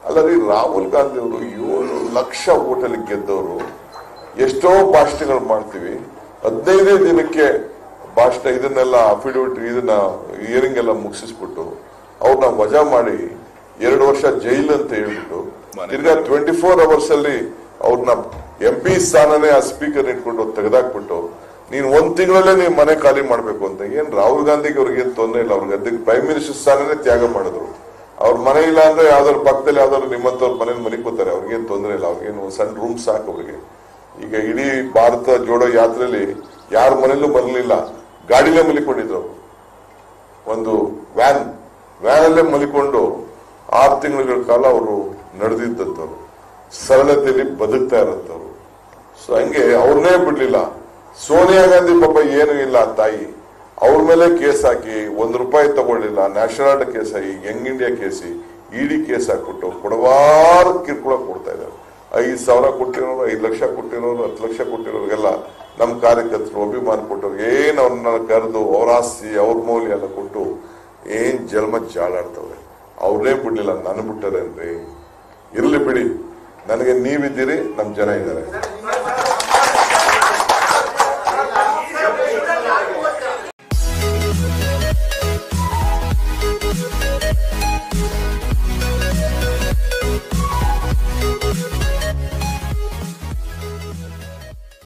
ಅಲ್ಲರಿ ರಾಹುಲ್ ಗಾಂಧಿ ಅವರು ಏಳು ಲಕ್ಷ ಓಟಲ್ಲಿ ಗೆದ್ದವರು ಎಷ್ಟೋ ಭಾಷಣಗಳು ಮಾಡ್ತೀವಿ ಹದಿನೈದೇ ದಿನಕ್ಕೆ ಭಾಷಣ ಇದನ್ನೆಲ್ಲ ಅಫಿಡವಿಟ್ ಇದನ್ನ ಹಿಯರಿಂಗ್ ಎಲ್ಲ ಮುಗಿಸಿಸ್ಬಿಟ್ಟು ಅವ್ರನ್ನ ವಜಾ ಮಾಡಿ ಎರಡು ವರ್ಷ ಜೈಲ್ ಅಂತ ಹೇಳ್ಬಿಟ್ಟು ತಿರ್ಗಾ ಟ್ವೆಂಟಿ ಫೋರ್ ಅವರ್ಸ್ ಅಲ್ಲಿ ಅವ್ರನ್ನ ಎಂ ಪಿ ಸ್ಥಾನನೇ ಆ ಸ್ಪೀಕರ್ ಇಟ್ಕೊಂಡು ತೆಗೆದಾಕ್ಬಿಟ್ಟು ನೀನ್ ಒಂದ್ ತಿಂಗಳಲ್ಲೇ ನೀವು ಮನೆ ಖಾಲಿ ಮಾಡ್ಬೇಕು ಅಂತ ಏನ್ ರಾಹುಲ್ ಗಾಂಧಿಗೆ ಅವ್ರಿಗೆ ಏನ್ ತೊಂದರೆ ಇಲ್ಲ ಅವ್ರಿಗೆ ಅದಕ್ಕೆ ಪ್ರೈಮ್ ಮಿನಿಸ್ಟರ್ ಸ್ಥಾನನೇ ತ್ಯಾಗ ಮಾಡಿದ್ರು ಅವ್ರ ಮನೆ ಇಲ್ಲ ಅಂದ್ರೆ ಯಾವ್ದಾದ್ರು ಪಕ್ಕದಲ್ಲಿ ಯಾವ್ದಾದ್ರು ನಿಮ್ಮಂತವ್ರ ಮನೇಲಿ ಮಲಿಕೋತಾರೆ ಅವ್ರಿಗೇನ್ ತೊಂದರೆ ಇಲ್ಲ ಅವ್ರಿಗೇನು ಸಣ್ಣ ರೂಮ್ ಸಾಕು ಅವ್ರಿಗೆ ಈಗ ಇಡೀ ಭಾರತ ಜೋಡೋ ಯಾತ್ರೆಯಲ್ಲಿ ಯಾರ ಮನೇಲೂ ಬರಲಿಲ್ಲ ಗಾಡಿಲೇ ಮಲಿಕೊಂಡಿದ್ರು ಅವ್ರು. ಒಂದು ವ್ಯಾನ್ ವ್ಯಾನ್ ಅಲ್ಲೇ ಮಲಿಕೊಂಡು ಆರು ತಿಂಗಳ ಕಾಲ ಅವರು ನಡೆದಿದ್ದಂಥವ್ರು ಸರಳತೆಯಲ್ಲಿ ಬದುಕ್ತಾ ಇರೋಂಥವ್ರು ಸೊ ಹಂಗೆ ಅವ್ರನ್ನೇ ಬಿಡ್ಲಿಲ್ಲ ಸೋನಿಯಾ ಗಾಂಧಿ ಪಾಪ ಏನು ಇಲ್ಲ ತಾಯಿ ಅವ್ರ ಮೇಲೆ ಕೇಸ್ ಹಾಕಿ ಒಂದ್ ರೂಪಾಯಿ ತಗೊಳ್ಳಿಲ್ಲ ನ್ಯಾಷನಲ್ ಕೇಸ್ ಹಾಕಿ ಯಂಗ್ ಇಂಡಿಯಾ ಕೇಸಿ ಇಡಿ ಕೇಸ್ ಹಾಕ್ಬಿಟ್ಟು ಕೊಡವಾರ ಕಿರುಕುಳ ಕೊಡ್ತಾ ಇದ್ದಾರೆ ಐದು ಸಾವಿರ ಕೊಟ್ಟಿರೋರು ಐದು ಲಕ್ಷ ಕೊಟ್ಟಿರೋರು ಹತ್ತು ಲಕ್ಷ ಕೊಟ್ಟಿರೋರಿಗೆಲ್ಲ ನಮ್ಮ ಕಾರ್ಯಕರ್ತರು ಅಭಿಮಾನ ಕೊಟ್ಟವ್ರು ಏನ್ ಅವ್ರನ್ನ ಕರೆದು ಅವ್ರ ಆಸ್ತಿ ಅವ್ರ ಮೌಲ್ಯ ಎಲ್ಲ ಕೊಟ್ಟು ಏನ್ ಜನ್ಮ ಜಾಳಾಡ್ತವ್ರೆ ಅವ್ರನ್ನೇ ಬಿಡ್ಲಿಲ್ಲ ನಾನು ಬಿಟ್ಟರೇನ್ರಿ ಇರ್ಲಿ ಬಿಡಿ ನನಗೆ ನೀವಿದ್ದೀರಿ ನಮ್ ಜನ ಇದ್ದಾರೆ